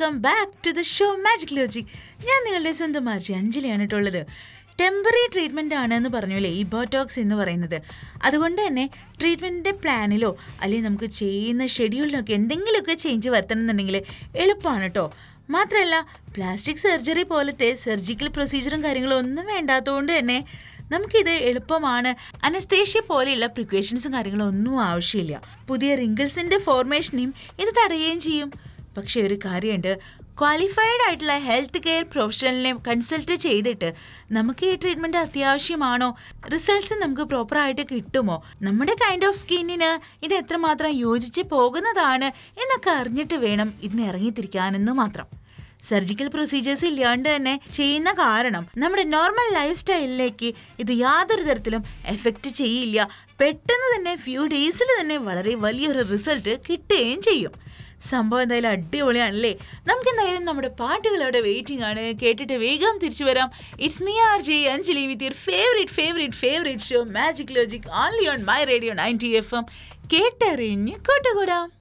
welcome back to the show magic logic ഞാൻ നിങ്ങളുടെ സ്വന്തം മാർച്ചി അഞ്ജലിയാണ് കേട്ടുള്ളത് ടെമ്പററി ട്രീറ്റ്മെൻ്റ് ആണെന്ന് പറഞ്ഞല്ലേ ഈ ബോട്ടോക്സ് എന്ന് പറയുന്നത് അതുകൊണ്ട് തന്നെ ട്രീറ്റ്മെൻറ്റിൻ്റെ പ്ലാനിലോ അല്ലെങ്കിൽ നമുക്ക് ചെയ്യുന്ന ഷെഡ്യൂളിലൊക്കെ എന്തെങ്കിലുമൊക്കെ ചേഞ്ച് വരുത്തണമെന്നുണ്ടെങ്കിൽ എളുപ്പമാണ് കേട്ടോ മാത്രമല്ല പ്ലാസ്റ്റിക് സർജറി പോലത്തെ സർജിക്കൽ പ്രൊസീജറും കാര്യങ്ങളും ഒന്നും വേണ്ടാത്തതുകൊണ്ട് തന്നെ നമുക്കിത് എളുപ്പമാണ് അനസ്തേഷ്യ പോലെയുള്ള പ്രിക്വേഷൻസും കാര്യങ്ങളും ഒന്നും ആവശ്യമില്ല പുതിയ റിങ്കിൾസിന്റെ ഫോർമേഷനെയും ഇത് തടയുകയും ചെയ്യും പക്ഷെ ഒരു കാര്യമുണ്ട് ക്വാളിഫൈഡ് ആയിട്ടുള്ള ഹെൽത്ത് കെയർ പ്രൊഫഷണലിനെ കൺസൾട്ട് ചെയ്തിട്ട് നമുക്ക് ഈ ട്രീറ്റ്മെന്റ് അത്യാവശ്യമാണോ റിസൾട്ട്സ് നമുക്ക് പ്രോപ്പറായിട്ട് കിട്ടുമോ നമ്മുടെ കൈൻഡ് ഓഫ് സ്കിന്നിന് ഇത് എത്രമാത്രം യോജിച്ച് പോകുന്നതാണ് എന്നൊക്കെ അറിഞ്ഞിട്ട് വേണം ഇതിന് ഇറങ്ങിത്തിരിക്കാനെന്ന് മാത്രം സർജിക്കൽ പ്രൊസീജിയേഴ്സ് ഇല്ലാണ്ട് തന്നെ ചെയ്യുന്ന കാരണം നമ്മുടെ നോർമൽ ലൈഫ് സ്റ്റൈലിലേക്ക് ഇത് യാതൊരു തരത്തിലും എഫക്റ്റ് ചെയ്യില്ല പെട്ടെന്ന് തന്നെ ഫ്യൂ ഡേയ്സിൽ തന്നെ വളരെ വലിയൊരു റിസൾട്ട് കിട്ടുകയും ചെയ്യും സംഭവം എന്തായാലും അടിപൊളിയാണല്ലേ നമുക്ക് എന്തായാലും നമ്മുടെ പാട്ടുകൾ അവിടെ വെയിറ്റിംഗ് ആണ് കേട്ടിട്ട് വേഗം തിരിച്ചു വരാം it's me R J Anjali with your favourite favourite favourite show magic logic only on my radio ninety F M കേട്ടറിഞ്ഞ് കൂട്ടുകൂടാം